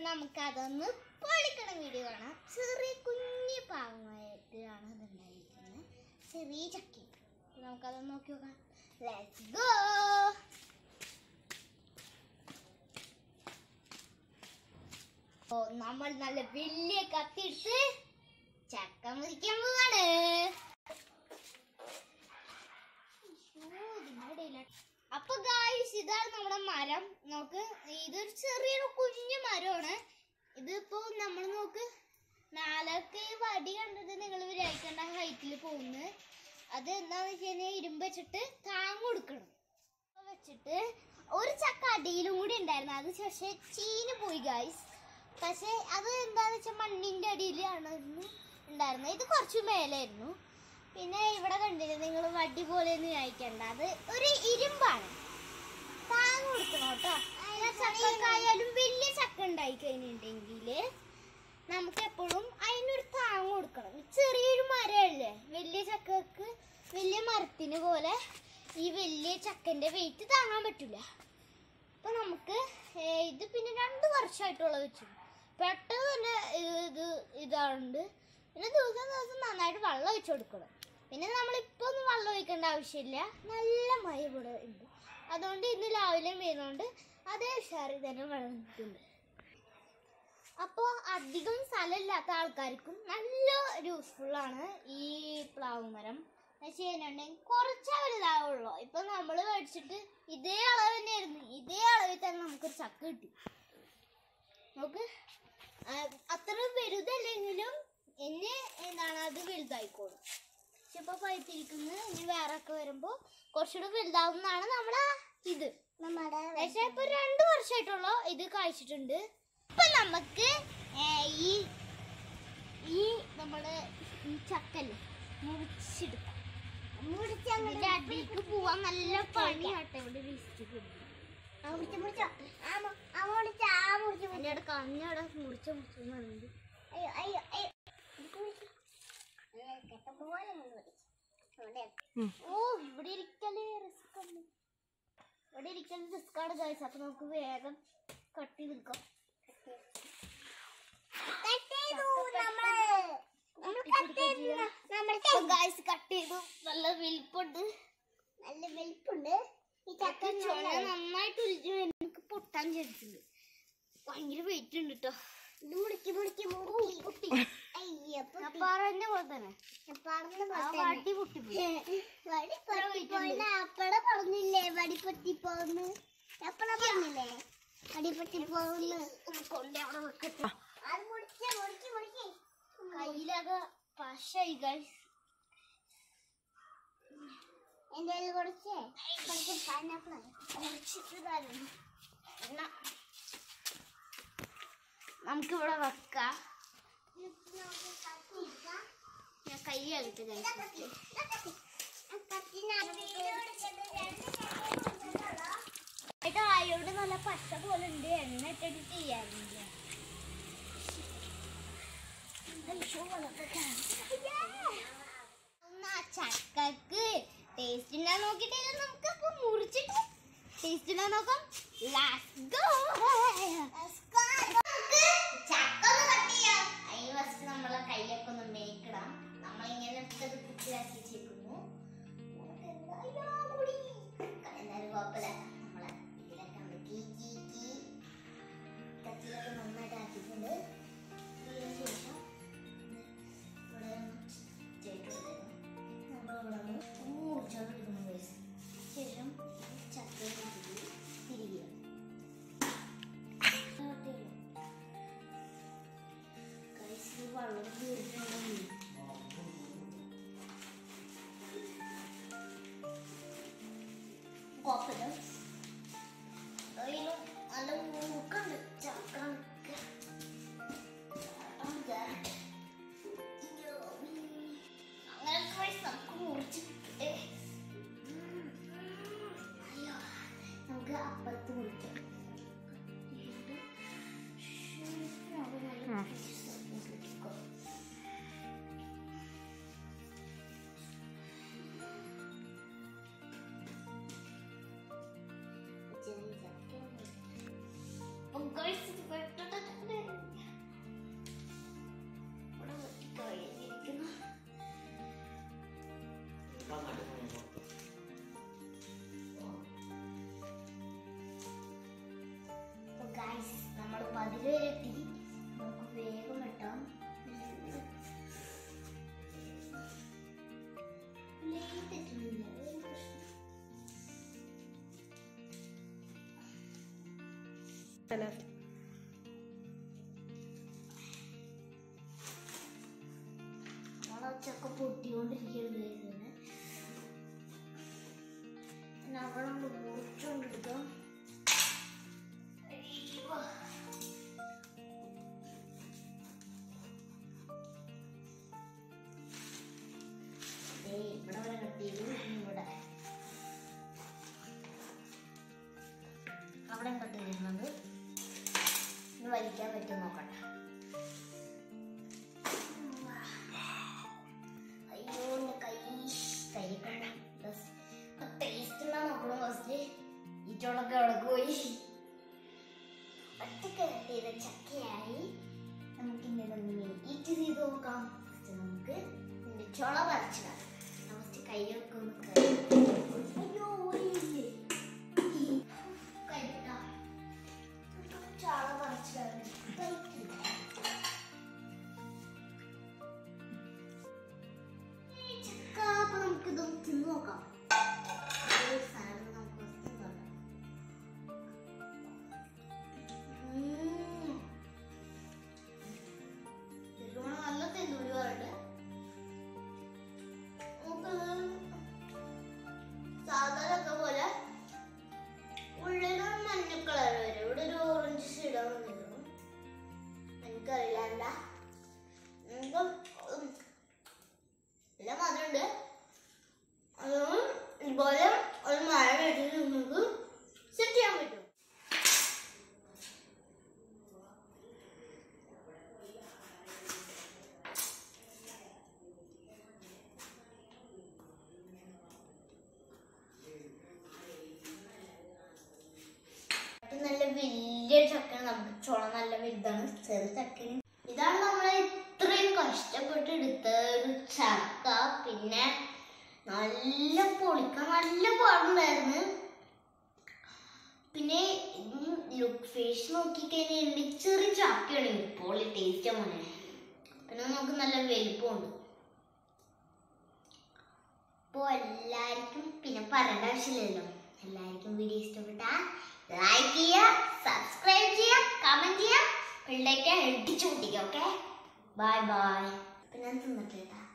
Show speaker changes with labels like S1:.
S1: നമുക്ക് അതൊന്ന് പൊളിക്കണ വീഡിയോ കാണാം ചെറിയ കുഞ്ഞു പാവമായിട്ടാണ് ഇതുണ്ടായിരിക്കുന്നത് ചെറിയ ചക്കി നമുക്കതൊന്ന് നോക്കി നോക്കാം ലെറ്റ്സ് ഗോ ഓ നമ്മൾ നല്ല വലിയ കത്തിയിട്ട് ചക്ക മുറിക്കാൻ പോവാണ് അയ്യോ, ഇതിന്റെ ഇടയിലാ. അപ്പൊ ഗായ്സ് ഇതാണ് നമ്മുടെ മരം നോക്ക് ഇതൊരു ചെറിയൊരു കുഞ്ഞു മരമാണ് ഇതിപ്പോ നമ്മൾ നോക്ക് നാലൊക്കെ ഈ വടി കണ്ടിട്ട് നിങ്ങൾ വിചാരിക്കേണ്ട ഹൈറ്റിൽ പോകുന്നത് അത് എന്താന്ന് വെച്ച് കഴിഞ്ഞാൽ ഇരുമ്പ് വെച്ചിട്ട് താങ്ങ് കൊടുക്കണം അപ്പൊ വെച്ചിട്ട് ഒരു ചക്ക അടിയിലും കൂടി ഉണ്ടായിരുന്നു അത് പക്ഷേ ചീന് പോയി ഗായ്സ് പക്ഷെ അത് എന്താന്ന് വെച്ചാൽ മണ്ണിന്റെ അടിയിലാണ് ഉണ്ടായിരുന്നത് ഇത് കുറച്ച് മേലായിരുന്നു പിന്നെ ഇവിടെ കണ്ടില്ലേ നിങ്ങൾ വടി പോലെ ഒന്നും കഴിക്കണ്ട അത് ഒരു ഇരുമ്പാണ് താങ്ങ് കൊടുക്കണം കേട്ടോ ചക്കക്കായാലും വലിയ ചക്ക ഉണ്ടായി കഴിഞ്ഞിട്ടുണ്ടെങ്കിൽ നമുക്ക് എപ്പോഴും അതിനൊരു താങ്ങ് കൊടുക്കണം ഈ ചെറിയൊരു മരമല്ലേ വലിയ ചക്കക്ക് വലിയ മരത്തിന് പോലെ ഈ വലിയ ചക്കന്റെ വെയിറ്റ് താങ്ങാൻ പറ്റില്ല അപ്പൊ നമുക്ക് ഏ, ഇത് പിന്നെ രണ്ട് വർഷമായിട്ടുള്ള വെച്ചു പെട്ടെന്ന് തന്നെ ഇത് ഇതാണ്ട് പിന്നെ ദിവസം ദിവസം നന്നായിട്ട് വെള്ളം ഒഴിച്ചു കൊടുക്കണം പിന്നെ നമ്മളിപ്പോ ഒന്നും വെള്ളം ഒഴിക്കേണ്ട ആവശ്യമില്ല നല്ല മഴ ഇവിടെ ഉണ്ട് അതുകൊണ്ട് ഇന്ന് രാവിലെ വരുന്നോണ്ട് അതേ ഉഷാറിൽ തന്നെ വെള്ളം നിൽക്കുന്നുണ്ട് അപ്പോൾ അധികം സ്ഥലമില്ലാത്ത ആൾക്കാർക്കും നല്ല യൂസ്ഫുൾ ആണ് ഈ പ്ലാവ് മരം ചെയ്യുന്നുണ്ടെങ്കിൽ കുറച്ചേ വലുതാവുള്ളൂ ഇപ്പൊ നമ്മൾ മേടിച്ചിട്ട് ഇതേ അളവ് തന്നെയായിരുന്നു ഇതേ അളവിൽ തന്നെ നമുക്കൊരു ചക്ക കിട്ടി നമുക്ക് ആ, അത്ര വലുതല്ലെങ്കിലും എന്നെ എന്താണ് അത് വലുതായിക്കോളും പക്ഷെ ഇപ്പൊ പഴുത്തിരിക്കുന്നത് ഇനി വേറെ ഒക്കെ വരുമ്പോ കുറച്ചുകൂടെ വലുതാവുന്നതാണ് നമ്മുടെ ഇത് നമ്മുടെ പക്ഷെ ഇപ്പൊ രണ്ടു വർഷമായിട്ടുള്ള ഇത് കഴിച്ചിട്ടുണ്ട് ഇപ്പൊ നമുക്ക് ഏ, ഈ ഈ നമ്മുടെ ഈ ചക്കല്ലേ മുറിച്ചെടുക്കാം ഇതിന്റെ അടിയിലേക്ക് പോവാൻ നല്ല പണിയാട്ടെ ഇവിടെ ലിസ്റ്റ് എന്റെ അവിടെ കഞ്ഞവിടെ മുറിച്ച മുറിച്ചു നടന്നത് ഓ ഇവിടെ ഇരിക്കല് റിസ്ക് ഉണ്ട് ഇവിടെ ഇരിക്കല് റിസ്ക് ആണ് ഗൈസ് അപ്പൊ നമുക്ക് വേഗം കട്ട് ചെയ്ത് എടുക്കാം ഗൈസ് കട്ട് ചെയ്തു നല്ല വലിപ്പുണ്ട് നല്ല വലിപ്പുണ്ട് ഈ ചക്ക നന്നായിട്ട് ഉരുജി എനിക്ക് പൊട്ടാൻ ചെയ്തിട്ടുണ്ട് ഭയങ്കര വെയിറ്റ് ഉണ്ട് കേട്ടോ ഇത് മുടിക്ക് മുടിക്ക് പൊട്ടി പറഞ്ഞ പോലെ തന്നെ ആ വടി പൊട്ടിപ്പോയി
S2: അപ്പടെ പറഞ്ഞില്ലേ വടി പൊട്ടിപ്പോന്ന് എപ്പഴാ പറഞ്ഞില്ലേ വടി പൊട്ടിപ്പോന്ന്
S1: കൊണ്ട് അവിടെ വെക്കട്ടെ
S2: അത് മുടിച്ച് മുടിച്ച് മുടിച്ച്
S1: കയ്യിലൊക്കെ പശായി ഗൈസ്
S2: എന്റെ കയ്യിൽ കുറച്ച് കുറച്ച് പൈനാപ്പിൾ
S1: നമുക്കിവിടെ വെക്കാം ഞാൻ കൈ കളിട്ട് ഗൈസ് ഏട്ടാ ആയോട് നല്ല പച്ച പോലെ ഉണ്ട് എണ്ണ ഇട്ടിട്ട് ചെയ്യാറുണ്ട് ചക്കക്ക് ടേസ്റ്റ് ഉണ്ടാ നോക്കിട്ടില്ല നമുക്ക് അപ്പൊ മുറിച്ചിട്ട് ടേസ്റ്റ് ഉണ്ടാ നോക്കാം Let's go. നമുക്ക് ചക്ക ഒന്ന് കട്ട് ചെയ്യാം അതിന് ഫസ്റ്റ് നമ്മളെ കൈയൊക്കെ ഒന്ന് മേക്കിടാം നമ്മളിങ്ങനെ എടുത്തത് കുട്ടിയാക്കി വെച്ചേക്കുന്നു നമുക്ക് എന്താ അയ്യോ, മുടി. എന്തായാലും കുഴപ്പമില്ല നമ്മളെ ഇതിലൊക്കെ നമ്മൾ കീ കീ കീ കത്തിലൊക്കെ നന്നായിട്ട് ആക്കിയിട്ടുണ്ട് ഇതിന് ശേഷം ഇത് ഇവിടെ ഒന്ന് ചെയ്തിട്ട് കൊടുക്കണം. നമ്മളിവിടെ ഒന്ന് മുറിച്ചാണ് എടുക്കണം guys. ശേഷം ചക്കയും തിരികെ തിരികെ Guys, ഈ വെള്ളം വീണിട്ടുണ്ടെങ്കിൽ കുഴപ്പമില്ല അതിലും നല്ല മൂക്കുണ്ട് ചക്ക അങ്ങനെ guys, നമുക്ക് മുറിച്ച് കിട്ടേ അയ്യോ നമുക്ക് അപ്പുറത്ത് മുറിക്കാം മുളച്ചൊക്കെ പൊട്ടിക്കൊണ്ടിരിക്കുന്നത് ഇതിന് പിന്നെ അവിടെ മുറിച്ചുകൊണ്ടെടുക്കാം അയ്യോ. ദേ ഇവിടെ വരെ കട്ടിയത് ഇവിടെ അവിടെ കട്ട് ചെയ്യുന്നത് ഇനി വലിക്കാൻ പറ്റും നോക്കട്ടെ അയ്യോ എന്റെ കൈ കൈ ടേസ്റ്റ് ഉണ്ടോ നോക്കണം ഫസ്റ്റ് ഈ ചോളൊക്കെ അവിടെ പോയി ഒറ്റക്ക് കട്ട് ചെയ്ത ചക്കയായി നമുക്ക് ഇനി ഇതൊന്ന് ഈറ്റ് ചെയ്ത് നോക്കാം ഫസ്റ്റ് നമുക്ക് ഇതിന്റെ ചുള പറിച്ചിടാം ഫസ്റ്റ് കൈയൊക്കെ ഒന്ന് കഴുകി. അയ്യോ ഓടിയില്ലേ കൈട്ടാ ചാള പറിച്ചിടാം കഴിക്കില്ല ഈ ചക്ക അപ്പൊ നമുക്ക് ഇതൊന്ന് തിന്ന് നോക്കാം ഒരു സാധനം നമുക്ക് first നോക്കാം. ഉം. ഇതിലൂടെ നല്ല തെല്ലുള്ളി പറയുന്നുണ്ട് നമുക്ക് സാധാരണ പോലെ ഉള്ളിലും മഞ്ഞ കളർ വരും ഇവിടെ ഒരു ഓറഞ്ച് ഷെയ്ഡ് വന്നിരുന്നു എനിക്കറിയില്ല എന്താ നമുക്ക് ഉം നല്ല മധുരമുണ്ട് അതും ഇതുപോലെ ഒരു മഴ വെച്ചിട്ട് നമുക്ക് സെറ്റ് ചെയ്യാൻ പറ്റും ഇത് നല്ല വലിയ ചക്കയാണ് നമുക്ക് ചുള നല്ല വലുതാണ് ചെറു ചക്കന് ഇതാണ് നമ്മളെ ഇത്രയും കഷ്ടപ്പെട്ട് എടുത്ത ഒരു ചക്ക പിന്നെ നല്ല പൊളിക്കാൻ നല്ല പാടുണ്ടായിരുന്നു പിന്നെ ലുക്ക് ഫേസ് നോക്കിക്കഴിഞ്ഞാൽ എൻ്റെ ചെറിയ ചക്കയാണ് ഇപ്പോൾ ടേസ്റ്റ് മോനെ പിന്നെ നമുക്ക് നല്ല വലുപ്പമുണ്ട് അപ്പോൾ എല്ലാവർക്കും പിന്നെ പറയേണ്ട ആവശ്യമില്ലല്ലോ എല്ലാവർക്കും വീഡിയോ ഇഷ്ടപ്പെട്ടാ ലൈക്ക് ചെയ്യുക സബ്സ്ക്രൈബ് ചെയ്യുക കമന്റ് ചെയ്യുക പിള്ളേക്ക് ഇടിച്ചു പൊട്ടിക്കുക ഓക്കെ ബൈ ബൈ പിന്നെ തിന്നിട്ട് കേട്ടാ